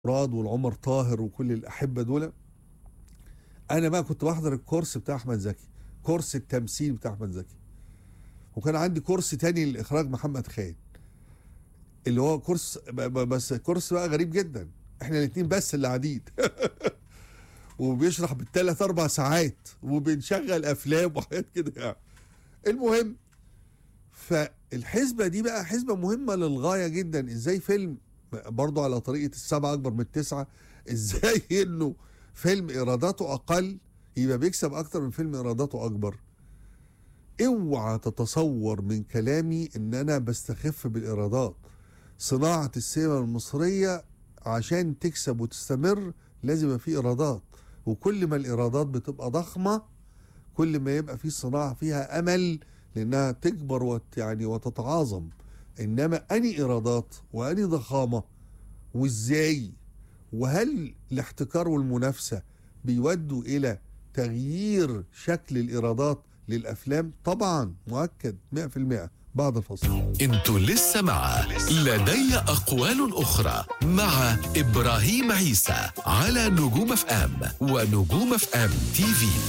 مراد والعمر طاهر وكل الاحبه دول انا بقى كنت بحضر الكورس بتاع احمد زكي كورس التمثيل بتاع احمد زكي وكان عندي كورس تاني للاخراج محمد خان اللي هو كورس ب- ب- بس كورس بقى غريب جدا احنا الاثنين بس اللي قاعدين وبيشرح بالثلاث اربع ساعات وبنشغل افلام وحاجات كده يعني المهم فالحسبه دي بقى حسبه مهمه للغايه جدا ازاي فيلم برضه على طريقه السبعه اكبر من التسعه ازاي انه فيلم ايراداته اقل يبقى بيكسب اكتر من فيلم ايراداته اكبر اوعى تتصور من كلامي ان انا بستخف بالايرادات صناعه السينما المصريه عشان تكسب وتستمر لازم يبقى في ايرادات وكل ما الايرادات بتبقى ضخمه كل ما يبقى في صناعه فيها امل لانها تكبر وت يعني وتتعاظم انما اني ايرادات واني ضخامه وازاي وهل الاحتكار والمنافسه بيودوا الى تغيير شكل الايرادات للافلام طبعا مؤكد 100% بعد الفصل انتوا لسه مع لدي اقوال اخرى مع ابراهيم عيسى على نجوم اف ام ونجوم اف ام تي في